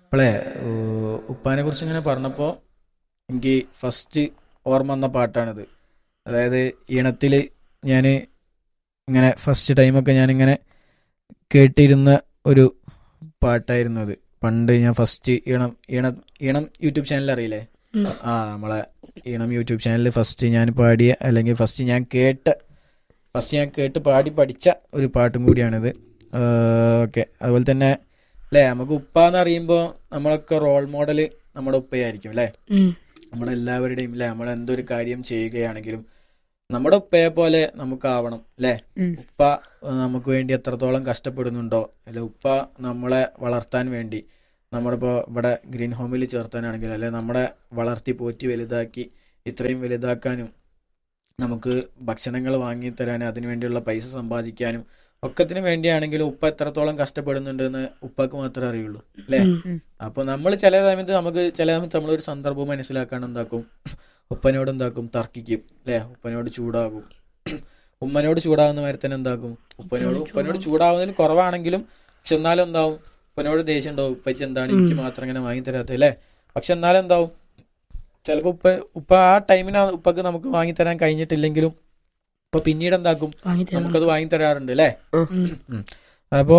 ഇപ്പോളേ ഉപ്പാനെ കുറിച്ച് ഇങ്ങനെ പറഞ്ഞപ്പോൾ എനിക്ക് ഫസ്റ്റ് ഓർമ്മ വന്ന പാട്ടാണിത് അതായത് ഈണത്തിൽ ഞാൻ ഇങ്ങനെ ഫസ്റ്റ് ടൈമൊക്കെ ഞാനിങ്ങനെ കേട്ടിരുന്ന ഒരു പാട്ടായിരുന്നു അത് പണ്ട് ഞാൻ ഫസ്റ്റ് ഈണം ഈണം ഈണം യൂട്യൂബ് ചാനൽ അറിയില്ലേ ഉം. ആ നമ്മളെ ഈണം യൂട്യൂബ് ചാനലിൽ ഫസ്റ്റ് ഞാൻ പാടിയ അല്ലെങ്കിൽ ഫസ്റ്റ് ഞാൻ കേട്ട ഫസ്റ്റ് ഞാൻ കേട്ട് പാടി പഠിച്ച ഒരു പാട്ടും കൂടിയാണിത് ഓക്കെ അതുപോലെ തന്നെ അല്ലേ നമുക്ക് ഉപ്പ എന്ന് അറിയുമ്പോൾ നമ്മളൊക്കെ റോൾ മോഡൽ നമ്മുടെ ഉപ്പയായിരിക്കും അല്ലേ ഉം. നമ്മുടെ എല്ലാവരുടെയും അല്ലേ നമ്മൾ എന്തൊരു കാര്യം ചെയ്യുകയാണെങ്കിലും നമ്മുടെ ഉപ്പയെ പോലെ നമുക്കാവണം അല്ലേ ഉം. ഉപ്പ ഏഹ്, നമുക്ക് വേണ്ടി എത്രത്തോളം കഷ്ടപ്പെടുന്നുണ്ടോ അല്ലെ ഉപ്പ നമ്മളെ വളർത്താൻ വേണ്ടി നമ്മളിപ്പോൾ ഇവിടെ ഗ്രീൻ ഹോമിൽ ചേർത്താനാണെങ്കിൽ അല്ലെ നമ്മളെ വളർത്തി പോറ്റി വലുതാക്കി ഇത്രയും വലുതാക്കാനും നമുക്ക് ഭക്ഷണങ്ങൾ വാങ്ങിത്തരാനും അതിനു വേണ്ടിയുള്ള പൈസ സമ്പാദിക്കാനും ഒക്കത്തിന് വേണ്ടിയാണെങ്കിലും ഉപ്പ എത്രത്തോളം കഷ്ടപ്പെടുന്നുണ്ടെന്ന് ഉപ്പക്ക് മാത്രമേ അറിയുള്ളൂ അല്ലേ ഉം. അപ്പൊ നമ്മൾ ചില സമയത്ത് നമുക്ക് ചില സമയത്ത് നമ്മളൊരു സന്ദർഭം മനസ്സിലാക്കാൻ എന്താക്കും ഉപ്പനോട് എന്താക്കും തർക്കിക്കും അല്ലെ ഉപ്പനോട് ചൂടാകും ഉമ്മനോട് ചൂടാവുന്ന മാതിരി തന്നെ എന്താക്കും ഉപ്പനോട് ഉപ്പനോട് ചൂടാവുന്നതിൽ കുറവാണെങ്കിലും പക്ഷെ എന്നാലും എന്താവും ഉപ്പനോട് ദേഷ്യം ഉണ്ടാവും ഉപ്പച്ചി എന്താണ് എനിക്ക് മാത്രം ഇങ്ങനെ വാങ്ങി തരാത്തത് അല്ലേ പക്ഷെ എന്നാലും എന്താവും ചിലപ്പോ ഉപ്പ ഉപ്പ ആ ടൈമിന് ഉപ്പക്ക് നമുക്ക് വാങ്ങി തരാൻ കഴിഞ്ഞിട്ടില്ലെങ്കിലും ഇപ്പൊ പിന്നീട് എന്താക്കും വാങ്ങി തരാം. നമുക്കത് വാങ്ങി തരാറുണ്ട് അല്ലേ ഉം. ഉം. അപ്പോ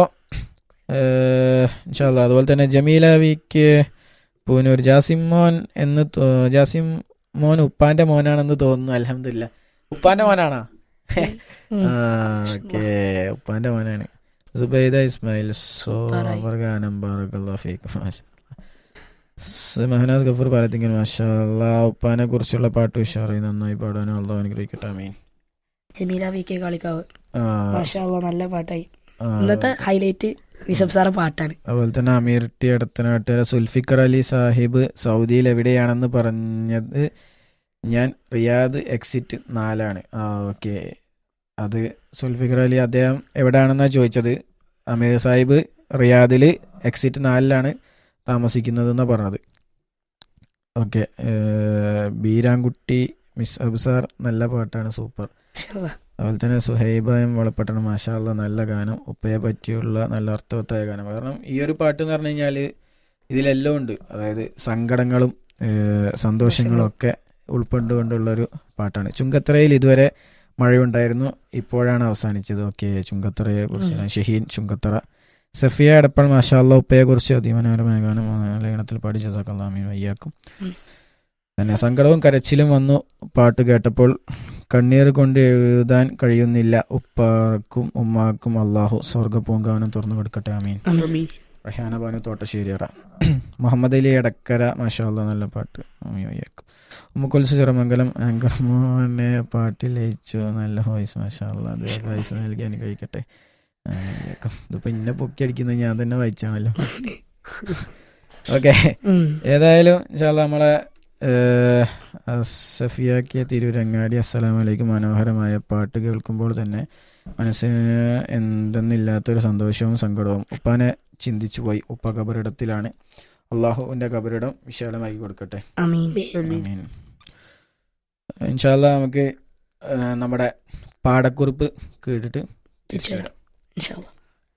ഏഹ്, ഇൻഷാല്ലാ അതുപോലെ തന്നെ ജമീല വിക്ക് പൂനൂർ ജാസിം മോൻ എന്ന് തോ- ജാസിം മോൻ ഉപ്പാന്റെ മോനാണെന്ന് തോന്നുന്നു അലഹമില്ല ഉപ്പാന്റെ മോനാണോ ഉം. ഓക്കെ ഉപ്പാന്റെ മോനാണ് സുബൈദ ഇസ്മായിൽ പറയ്. സോബർഗാനം ബാറക്കല്ലാഹു ഫീക്കും. മാഷാ അല്ലാ. സ് മഹനാസ് ഗഫൂർ പാലത്തിങ്കൽ മാഷാ അല്ലാ. ഉപ്പാനെ കുറിച്ചുള്ള പാട്ട് ഉഷാറി നന്നായി പാടാനും അള്ളാഹു അനുഗ്രഹിക്കട്ടെ അമീൻ ജമീല വി കെ കാളിക്കാവ് ആ, മാഷാ അല്ലാ, നല്ല പാട്ടായി ആ, ഇന്നത്തെ ഹൈലൈറ്റ് വിസബ് സാറെ പാട്ടാണ് അതുപോലെ തന്നെ അമീർ ടി അടുത്തനാട്ടുകാര സുൽഫിക്കർ അലി സാഹിബ് സൗദിയിൽ എവിടെയാണെന്ന് പറഞ്ഞത് ഞാൻ റിയാദ് എക്സിറ്റ് നാലാണ് ആ ഓക്കെ അത് സുൽഫിക്കർ അലി അദ്ദേഹം എവിടെയാണെന്നാണ് ചോദിച്ചത് അമീർ സാഹിബ് റിയാദിൽ എക്സിറ്റ് നാലിലാണ് താമസിക്കുന്നതെന്നാണ് പറഞ്ഞത് ഓക്കെ ബീരാൻകുട്ടി മിസ് അബ്സാർ നല്ല പാട്ടാണ് സൂപ്പർ മാഷാ അല്ലാ. അതുപോലെ തന്നെ സുഹൈബയും വളപ്പെട്ടണം മാഷാല്ല നല്ല ഗാനം ഉപ്പയെ പറ്റിയുള്ള നല്ല അർത്ഥവത്തായ ഗാനം കാരണം ഈ ഒരു പാട്ട് എന്ന് പറഞ്ഞു കഴിഞ്ഞാൽ ഇതിലെല്ലാം ഉണ്ട് അതായത് സങ്കടങ്ങളും ഏഹ്, സന്തോഷങ്ങളും ഒക്കെ ഉൾക്കൊണ്ടുകൊണ്ടുള്ള ഒരു പാട്ടാണ് ചുങ്കത്തറയിൽ ഇതുവരെ മഴയുണ്ടായിരുന്നു ഇപ്പോഴാണ് അവസാനിച്ചത് ഓക്കെ ചുങ്കത്തറയെ കുറിച്ച് ഷഹീൻ ചുങ്കത്തറ സഫിയ എടപ്പൾ മാഷാല്ല ഉപ്പയെ കുറിച്ച് അതിമനോഹരമായ ഗാനം ലയനത്തിൽ പാടി ജസാക്കല്ലാമീൻ വയ്യാക്കും ഉം. തന്നെ സങ്കടവും കരച്ചിലും വന്നു പാട്ട് കേട്ടപ്പോൾ കണ്ണീർ കൊണ്ട് എഴുതാൻ കഴിയുന്നില്ല ഉപ്പാർക്കും ഉമ്മാക്കും അള്ളാഹു സ്വർഗ പൂങ്കാവനം തുറന്നു കൊടുക്കട്ടെ അമീൻ ആമീൻ. റഹാന ബാനു തോട്ടശ്ശേരിയറ മുഹമ്മദ് അലി എടക്കര മാഷാല്ല നല്ല പാട്ട് അമീൻ വയ്യാക്കും ഉമ്മക്കുൽസ് ചെറുമംഗലം ആങ്കർ മോനെ പാട്ടിൽ ലയിച്ചു നല്ല വോയിസ് മാഷാല്ല അത് വോയിസ് നൽകി അനുഗ്രഹിക്കട്ടെ ആമീൻ വയ്യാക്കും. ഇതിപ്പോ ഇന്നെ പൊക്കി അടിക്കുന്നത് ഞാൻ തന്നെ വായിച്ചാണല്ലോ ഓക്കെ ഉം. ഏതായാലും ഇൻഷാല്ലാ നമ്മളെ ഏഹ്, സഫിയാക്കിയ തിരൂരങ്ങാടി അസ്സലാം വലൈക്കും മനോഹരമായ പാട്ട് കേൾക്കുമ്പോൾ തന്നെ മനസ്സിന് എന്തെന്നില്ലാത്തൊരു സന്തോഷവും സങ്കടവും ഉപ്പാനെ ചിന്തിച്ചു പോയി ഉപ്പ കബറിടത്തിലാണ് അള്ളാഹുവിന്റെ കബറിടം വിശാലമായി കൊടുക്കട്ടെ ആമീൻ ആമീൻ. ഇൻഷാല്ലാ നമുക്ക് ഏഹ്, നമ്മുടെ പാടക്കുറിപ്പ് കേട്ടിട്ട് തിരിച്ചു വരാം ഇൻഷാ അല്ലാ.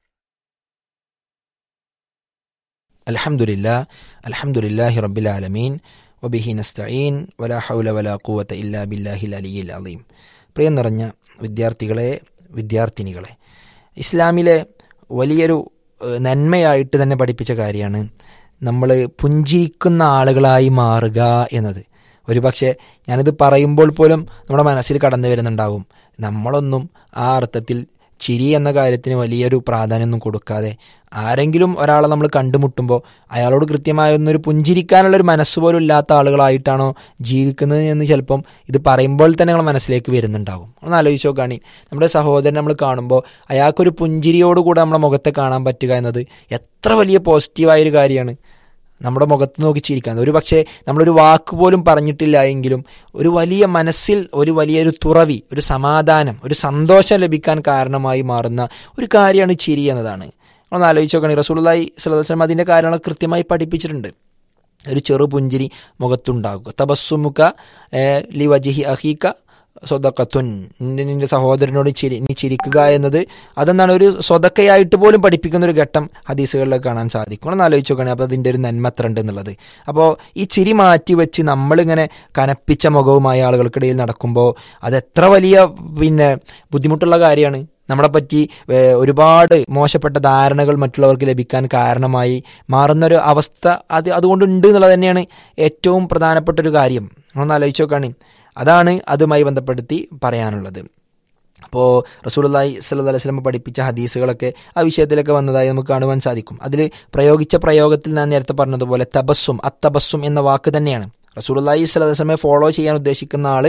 الحمد لله الحمد لله رب العالمين وبه نستعين ولا حول ولا قوة إلا بالله العلي العظيم പ്രിയം നിറഞ്ഞ വിദ്യാർത്ഥികളെ വിദ്യാർത്ഥിനികളെ ഇസ്ലാമിലെ വലിയൊരു ഏഹ്, നന്മയായിട്ട് തന്നെ പഠിപ്പിച്ച കാര്യമാണ് നമ്മൾ പുഞ്ചിരിക്കുന്ന ആളുകളായി മാറുക എന്നത് ഒരുപക്ഷെ ഞാനിത് പറയുമ്പോൾ പോലും നമ്മുടെ മനസ്സിൽ കടന്നു വരുന്നുണ്ടാവും നമ്മളൊന്നും ആ അർത്ഥത്തിൽ ചിരി എന്ന കാര്യത്തിന് വലിയൊരു പ്രാധാന്യമൊന്നും കൊടുക്കാതെ ആരെങ്കിലും ഒരാളെ നമ്മൾ കണ്ടുമുട്ടുമ്പോൾ അയാളോട് കൃത്യമായൊന്നൊരു പുഞ്ചിരിക്കാനുള്ള ഒരു മനസ്സ് പോലും ഇല്ലാത്ത ആളുകളായിട്ടാണോ ജീവിക്കുന്നത് എന്ന് ചിലപ്പം ഇത് പറയുമ്പോൾ തന്നെ നമ്മൾ മനസ്സിലേക്ക് വരുന്നുണ്ടാകും ഒന്ന് ആലോചിച്ച് നോക്കുകയാണെ നമ്മുടെ സഹോദരൻ നമ്മൾ കാണുമ്പോൾ അയാൾക്കൊരു പുഞ്ചിരിയോടുകൂടെ നമ്മുടെ മുഖത്തെ കാണാൻ പറ്റുക എന്നത് എത്ര വലിയ പോസിറ്റീവായൊരു കാര്യമാണ് നമ്മുടെ മുഖത്ത് നോക്കി ചിരിക്കാൻ ഒരു പക്ഷേ നമ്മളൊരു വാക്ക് പോലും പറഞ്ഞിട്ടില്ല എങ്കിലും ഒരു വലിയ മനസ്സിൽ ഒരു വലിയൊരു തുറവി ഒരു സമാധാനം ഒരു സന്തോഷം ലഭിക്കാൻ കാരണമായി മാറുന്ന ഒരു കാര്യമാണ് ചിരി എന്നതാണ് ഒന്ന് ആലോചിച്ച് നോക്കണേ റസൂലി സ്വലം അതിൻ്റെ കാര്യങ്ങൾ കൃത്യമായി പഠിപ്പിച്ചിട്ടുണ്ട് ഒരു ചെറു പുഞ്ചിരി മുഖത്തുണ്ടാകുക തബസ്സുമുക്ക ലി വജിഹി അഹീക്ക സ്വതക്കത്തുൻ നിന്റെ നിന്റെ സഹോദരനോട് ചിരി നീ ചിരിക്കുക എന്നത് അതെന്താണ് ഒരു സ്വതക്കയായിട്ട് പോലും പഠിപ്പിക്കുന്ന ഒരു ഘട്ടം ഹദീസുകളിലൊക്കെ കാണാൻ സാധിക്കും ഒന്ന് ആലോചിച്ച് നോക്കുകയാണെങ്കിൽ അപ്പോൾ അതിൻ്റെ ഒരു നന്മ എത്ര ഉണ്ട് എന്നുള്ളത് അപ്പോൾ ഈ ചിരി മാറ്റി വെച്ച് നമ്മളിങ്ങനെ കനപ്പിച്ച മുഖവുമായ ആളുകൾക്കിടയിൽ നടക്കുമ്പോൾ അത് എത്ര വലിയ പിന്നെ ബുദ്ധിമുട്ടുള്ള കാര്യമാണ് നമ്മളെ പറ്റി ഏഹ്, ഒരുപാട് മോശപ്പെട്ട ധാരണകൾ മറ്റുള്ളവർക്ക് ലഭിക്കാൻ കാരണമായി മാറുന്നൊരു അവസ്ഥ അത് അതുകൊണ്ടുണ്ട് എന്നുള്ളത് തന്നെയാണ് ഏറ്റവും പ്രധാനപ്പെട്ട ഒരു കാര്യം നമ്മളൊന്ന് ആലോചിച്ച് നോക്കുകയാണ് അതാണ് അതുമായി ബന്ധപ്പെടുത്തി പറയാനുള്ളത് അപ്പോൾ റസൂലുള്ളാഹി സ്വല്ലല്ലാഹി അലൈഹി വസല്ലം പഠിപ്പിച്ച ഹദീസുകളൊക്കെ ആ വിഷയത്തിലൊക്കെ വന്നതായി നമുക്ക് കാണുവാൻ സാധിക്കും അതിൽ പ്രയോഗിച്ച പ്രയോഗത്തിൽ ഞാൻ നേരത്തെ പറഞ്ഞതുപോലെ തബസ്സും അത്തബസ്സും എന്ന വാക്ക് തന്നെയാണ് റസൂലുള്ളാഹി സ്വല്ലല്ലാഹി അലൈഹി വസല്ലമയെ ഫോളോ ചെയ്യാൻ ഉദ്ദേശിക്കുന്ന ആൾ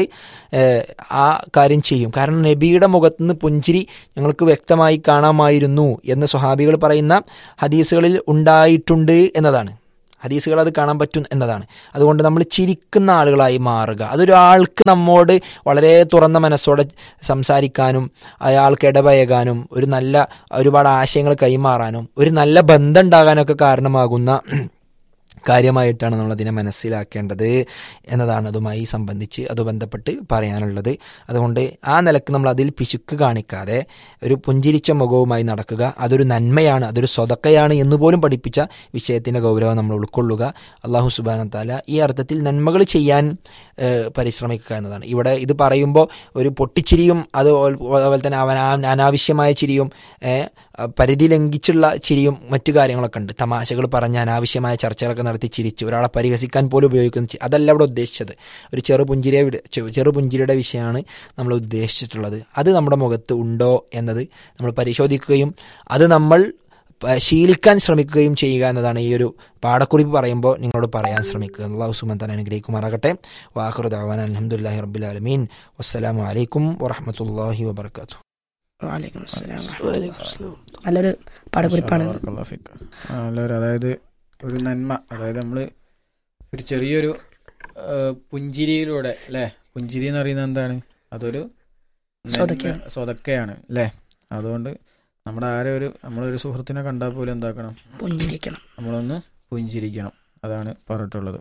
ആ കാര്യം ചെയ്യും കാരണം നബിയുടെ മുഖത്ത് നിന്ന് പുഞ്ചിരി ഞങ്ങൾക്ക് വ്യക്തമായി കാണാമായിരുന്നു എന്ന് സ്വഹാബികൾ പറയുന്ന ഹദീസുകളിൽ ഉണ്ടായിട്ടുണ്ട് എന്നതാണ് ഹദീസുകൾ അത് കാണാൻ പറ്റും എന്നതാണ് അതുകൊണ്ട് നമ്മൾ ചിരിക്കുന്ന ആളുകളായി മാറുക അതൊരാൾക്ക് നമ്മോട് വളരെ തുറന്ന മനസ്സോടെ സംസാരിക്കാനും അയാൾക്ക് ഇടപഴകാനും ഒരു നല്ല ഒരുപാട് ആശയങ്ങൾ കൈമാറാനും ഒരു നല്ല ബന്ധം ഉണ്ടാകാനൊക്കെ കാരണമാകുന്ന കാര്യമായിട്ടാണ് നമ്മൾ അതിനെ മനസ്സിലാക്കേണ്ടത് എന്നതാണ് അതുമായി സംബന്ധിച്ച് അത് ബന്ധപ്പെട്ട് പറയാനുള്ളത് അതുകൊണ്ട് ആ നിലക്ക് നമ്മൾ അതിൽ പിശുക്ക് കാണിക്കാതെ ഒരു പുഞ്ചിരിച്ച മുഖവുമായി നടക്കുക അതൊരു നന്മയാണ് അതൊരു സ്വതക്കയാണ് എന്ന് പോലും പഠിപ്പിച്ച വിഷയത്തിൻ്റെ ഗൗരവം നമ്മൾ ഉൾക്കൊള്ളുക അള്ളാഹു സുബാന താല ഈ അർത്ഥത്തിൽ നന്മകൾ ചെയ്യാൻ ഏഹ്, പരിശ്രമിക്കുക എന്നതാണ് ഇവിടെ ഇത് പറയുമ്പോൾ ഒരു പൊട്ടിച്ചിരിയും അത് അതുപോലെ തന്നെ അവൻ അനാവശ്യമായ ചിരിയും ഏഹ്, പരിധി ലംഘിച്ചുള്ള ചിരിയും മറ്റു കാര്യങ്ങളൊക്കെ ഉണ്ട് തമാശകൾ പറഞ്ഞ് അനാവശ്യമായ ചർച്ചകളൊക്കെ നടത്തി ചിരിച്ച് ഒരാളെ പരിഹസിക്കാൻ പോലും ഉപയോഗിക്കുന്ന ചി- അതല്ല ഇവിടെ ഉദ്ദേശിച്ചത് ഒരു ചെറു പുഞ്ചിരിയെ വിട- ചെ- ചെറു പുഞ്ചിരിയുടെ വിഷയമാണ് നമ്മൾ ഉദ്ദേശിച്ചിട്ടുള്ളത് അത് നമ്മുടെ മുഖത്ത് ഉണ്ടോ എന്നത് നമ്മൾ പരിശോധിക്കുകയും അത് നമ്മൾ പ- ശീലിക്കാൻ ശ്രമിക്കുകയും ചെയ്യുക എന്നതാണ് ഈ ഒരു പാഠക്കുറിപ്പ് പറയുമ്പോൾ നിങ്ങളോട് പറയാൻ ശ്രമിക്കുക അള്ളാഹു സുമൻ തന്നെ അനുഗ്രഹിക്കുമാറാകട്ടെ വാഹുർ ദാവാൻ അലഹമുല്ലാഹി റബ്ബുലാലമീൻ വസ്സലാമു അലൈക്കും വറഹമത്തല്ലാഹി വബർക്കാത്തു വലൈക്കും അസ്സലാം വറഹ്മത്തുള്ളാഹി. നല്ലൊരു പടക്കുറിപ്പാണ് ഇത്. ബarakallahu ഫീക്ക്. ആ, നല്ലൊരു അതായത് ഒരു നന്മ അതായത് നമ്മൾ ഒരു ചെറിയൊരു ആ, പുഞ്ചിരിയിലൂടെ അല്ലേ പുഞ്ചിരി എന്ന് പറയുന്നത് എന്താണ് അതൊരു നന്മ- സ്വതക്കയാണ്. സ്വതക്കയാണ് അല്ലേ അതുകൊണ്ട് നമ്മുടെ ആരെ ഒരു നമ്മളൊരു സുഹൃത്തിനെ കണ്ടാൽ പോലും എന്താക്കണം പുഞ്ചിരിക്കണം നമ്മളൊന്ന് പുഞ്ചിരിക്കണം അതാണ് പറഞ്ഞിട്ടുള്ളത്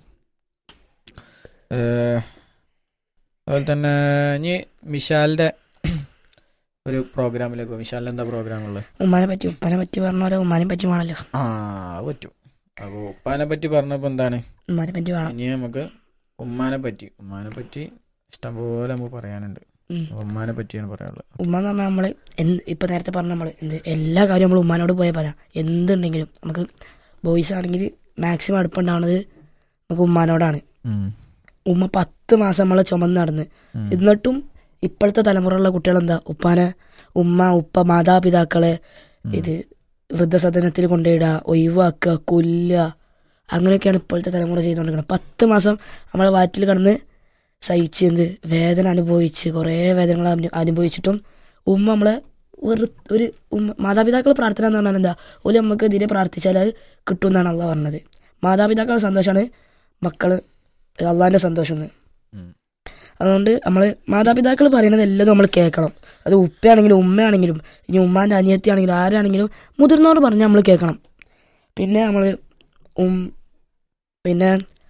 ഏഹ്, അതുപോലെ തന്നെ ഇനി മിഷാലിന്റെ ഒരു പ്രോഗ്രാമിലേക്ക് പോകും. മിഷാലിന് എന്താ പ്രോഗ്രാം ഉള്ളത് ഉമ്മാനെ പറ്റി ഉപ്പാനെ പറ്റി പറഞ്ഞ പോലെ ഉമ്മാനെ പറ്റി വേണമല്ലോ ആ അത് പറ്റും അപ്പോൾ ഉപ്പാനെ പറ്റി പറഞ്ഞപ്പോൾ എന്താണ് ഉമ്മാനെ പറ്റി വേണം ഇനി നമുക്ക് ഉമ്മാനെ പറ്റി ഉമ്മാനെ പറ്റി ഇഷ്ടംപോലെ നമുക്ക് പറയാനുണ്ട് ഉം. ഉമ്മാനെ പറ്റിയാണ് പറയാനുള്ളത് ഉമ്മ എന്ന് പറഞ്ഞാൽ നമ്മൾ എന്ത് ഇപ്പം നേരത്തെ പറഞ്ഞ നമ്മൾ എന്ത് എല്ലാ കാര്യവും നമ്മൾ ഉമ്മാനോട് പോയാൽ പറയാം എന്തുണ്ടെങ്കിലും നമുക്ക് ബോയ്സ് ആണെങ്കിൽ മാക്സിമം അടുപ്പുണ്ടാവുന്നത് നമുക്ക് ഉമ്മാനോടാണ് ഉം. ഉമ്മ പത്ത് മാസം നമ്മളെ ചുമന്ന് നടന്ന് ഉം. എന്നിട്ടും ഇപ്പോഴത്തെ തലമുറയിലുള്ള കുട്ടികളെന്താ ഉപ്പാനെ ഉമ്മ ഉപ്പ മാതാപിതാക്കളെ ഇത് വൃദ്ധസദനത്തിൽ കൊണ്ടുപോയിടുക ഒഴിവാക്കുക കൊല്ലുക അങ്ങനെയൊക്കെയാണ് ഇപ്പോഴത്തെ തലമുറ ചെയ്തുകൊണ്ടിരിക്കുന്നത് പത്ത് മാസം നമ്മളെ വയറ്റിൽ കിടന്ന് സഹിച്ച് എന്ത് വേദന അനുഭവിച്ച് കുറേ വേദനകൾ അനു- അനുഭവിച്ചിട്ടും ഉമ്മ നമ്മളെ ഒരു ഒരു ഉമ്മ മാതാപിതാക്കൾ പ്രാർത്ഥന എന്ന് പറഞ്ഞാൽ എന്താ ഒരു നമുക്ക് ഇതിനെ പ്രാർത്ഥിച്ചാൽ അത് കിട്ടും എന്നാണ് അള്ളാഹ് പറഞ്ഞത് മാതാപിതാക്കളുടെ സന്തോഷമാണ് മക്കള് അള്ളാഹിൻ്റെ സന്തോഷം എന്ന് ഉം. അതുകൊണ്ട് നമ്മൾ മാതാപിതാക്കൾ പറയുന്നത് എല്ലാം നമ്മൾ കേൾക്കണം അത് ഉപ്പയാണെങ്കിലും ഉമ്മയാണെങ്കിലും ഇനി ഉമ്മാൻ്റെ അനിയത്തിയാണെങ്കിലും ആരാണെങ്കിലും മുതിർന്നവർ പറഞ്ഞാൽ നമ്മൾ കേൾക്കണം പിന്നെ നമ്മൾ ഉം പിന്നെ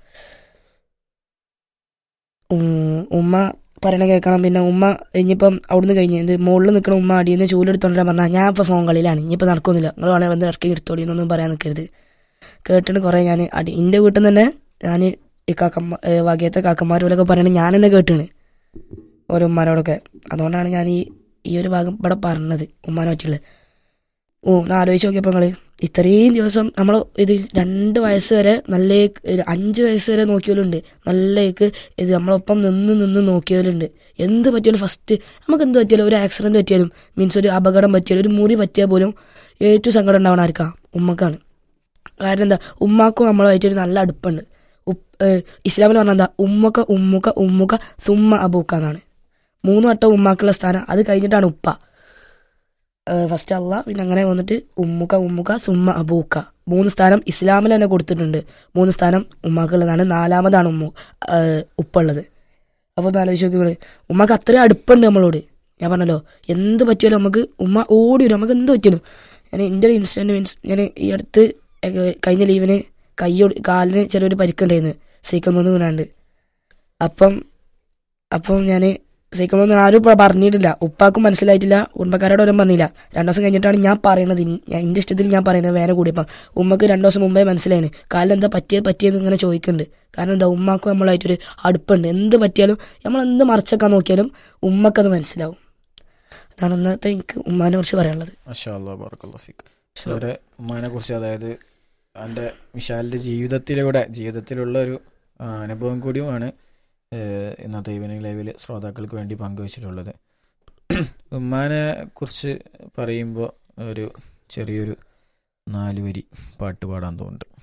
ഉം, ഉമ്മ പറയണ കേൾക്കണം പിന്നെ ഉമ്മ ഇനിയിപ്പം അവിടുന്ന് കഴിഞ്ഞ് ഇത് മുകളിൽ നിൽക്കണ ഉമ്മ അടിയിൽ നിന്ന് ചൂലെടുത്തോണ്ടാ പറഞ്ഞാൽ ഞാൻ ഇപ്പോൾ ഫോൺ കളിയിലാണ് ഇനിയിപ്പോൾ നടക്കുന്നില്ല നിങ്ങൾ വേണേൽ വന്ന് ഇറക്കി എടുത്തോളി എന്നൊന്നും പറയാൻ നിൽക്കരുത് കേട്ടിട്ട് കുറേ ഞാൻ അടി എൻ്റെ വീട്ടിൽ നിന്ന് തന്നെ ഞാൻ ഈ കാക്കമ്മ ഏ, വകയത്തെ കാക്കന്മാരോടൊക്കെ പറയണത് ഞാൻ തന്നെ കേട്ടാണ് ഓരോ ഉമ്മാരോടൊക്കെ അതുകൊണ്ടാണ് ഞാൻ ഈ ഈ ഒരു ഭാഗം ഇവിടെ പറഞ്ഞത് ഉമ്മാനെ പറ്റിയുള്ളത് ഓ ഒന്ന് ആലോചിച്ച് നോക്കിയപ്പോൾ നിങ്ങൾ ഇത്രയും ദിവസം നമ്മൾ ഇത് രണ്ട് വയസ്സ് വരെ നല്ല ഒരു അഞ്ച് വയസ്സ് വരെ നോക്കിയവരുണ്ട് നല്ലേക്ക് ഇത് നമ്മളൊപ്പം നിന്ന് നിന്ന് നോക്കിയവരുണ്ട് എന്ത് പറ്റിയാലും ഫസ്റ്റ് നമുക്ക് എന്ത് പറ്റിയാലും ഒരു ആക്സിഡന്റ് പറ്റിയാലും മീൻസ് ഒരു അപകടം പറ്റിയാലും ഒരു മുറി പറ്റിയാൽ പോലും ഏറ്റവും സങ്കടം ഉണ്ടാവണ ആർക്കാ ഉമ്മക്കാണ് കാരണം എന്താ ഉമ്മാക്കും നമ്മളുമായിട്ട് ഒരു നല്ല അടുപ്പുണ്ട് ഉപ്പ് ഏഹ് ഇസ്ലാമിൽ പറഞ്ഞാൽ എന്താ ഉമ്മക്ക ഉമ്മുക്ക ഉമ്മുക്ക സുമ്മ അബൂക്ക എന്നാണ് മൂന്ന് വട്ടം ഉമ്മാക്കുള്ള സ്ഥാനം അത് കഴിഞ്ഞിട്ടാണ് ഉപ്പ ഫസ്റ്റ് അല്ല പിന്നെ അങ്ങനെ വന്നിട്ട് ഉമ്മുക്ക ഉമ്മുക്ക സുമ്മ അബൂക്ക മൂന്ന് സ്ഥാനം ഇസ്ലാമിൽ തന്നെ കൊടുത്തിട്ടുണ്ട് മൂന്ന് സ്ഥാനം ഉമ്മാക്കുള്ളതാണ് നാലാമതാണ് ഉമ്മു ഏഹ് ഉപ്പ ഉള്ളത് അപ്പോൾ ഒന്ന് ആലോചിച്ച് നോക്കി നിങ്ങള്. ഉമ്മക്ക് അത്രയും അടുപ്പുണ്ട് നമ്മളോട് ഞാൻ പറഞ്ഞല്ലോ എന്ത് പറ്റിയാലും നമുക്ക് ഉമ്മ ഓടി വരും നമുക്ക് എന്ത് പറ്റിയാലും ഞാൻ എൻ്റെ ഒരു ഇൻസിഡൻറ്റ് മീൻസ് ഞാൻ ഈ അടുത്ത് ഏഹ് കഴിഞ്ഞ ലീവിന് കയ്യോട് കാലിന് ചെറിയൊരു പരിക്കുണ്ടായിരുന്നു സൈക്കിൾ മൂന്ന് വീണാണ്ട് അപ്പം അപ്പം ഞാൻ സൈക്കോളൊന്നും ആരും ഇപ്പൊ പറഞ്ഞിട്ടില്ല ഉപ്പാക്കും മനസ്സിലായിട്ടില്ല കുടുംബക്കാരോടും പറഞ്ഞില്ല രണ്ടു ദിവസം കഴിഞ്ഞിട്ടാണ് ഞാൻ പറയണത് ഇൻ- ഞാൻ എന്റെ ഇഷ്ടത്തിൽ ഞാൻ പറയുന്നത് വേറെ കൂടിയപ്പം ഉമ്മക്ക് രണ്ടു ദിവസം മുമ്പേ മനസ്സിലായിന് കാലിൽ എന്താ പറ്റിയത് പറ്റിയെന്ന് ഇങ്ങനെ ചോദിക്കുന്നുണ്ട് കാരണം എന്താ ഉമ്മാക്കും നമ്മളായിട്ടൊരു അടുപ്പുണ്ട് എന്ത് പറ്റിയാലും നമ്മൾ എന്ത് മറച്ചേക്കാൻ നോക്കിയാലും ഉമ്മക്കത് മനസ്സിലാവും അതാണ് ഇന്നത്തെ എനിക്ക് ഉമ്മാനെ കുറിച്ച് പറയാനുള്ളത് മാഷാ അല്ലാ ബറക്കല്ലാ ഫിക്ക് അവരെ ഉമ്മാനെ കുറിച്ച് അതായത് എൻ്റെ വിശാലിൻ്റെ ജീവിതത്തിലൂടെ ജീവിതത്തിലുള്ള ഒരു ആ, അനുഭവം കൂടിയുമാണ് ഏഹ്, ഇന്നത്തെ ഈവനിങ് ലൈവിൽ ശ്രോതാക്കൾക്ക് വേണ്ടി പങ്കുവച്ചിട്ടുള്ളത് ഉമ്മാനെ കുറിച്ച് പറയുമ്പോൾ ഒരു ചെറിയൊരു നാല് വരി പാട്ട് പാടാൻ തോന്നുന്നുണ്ട്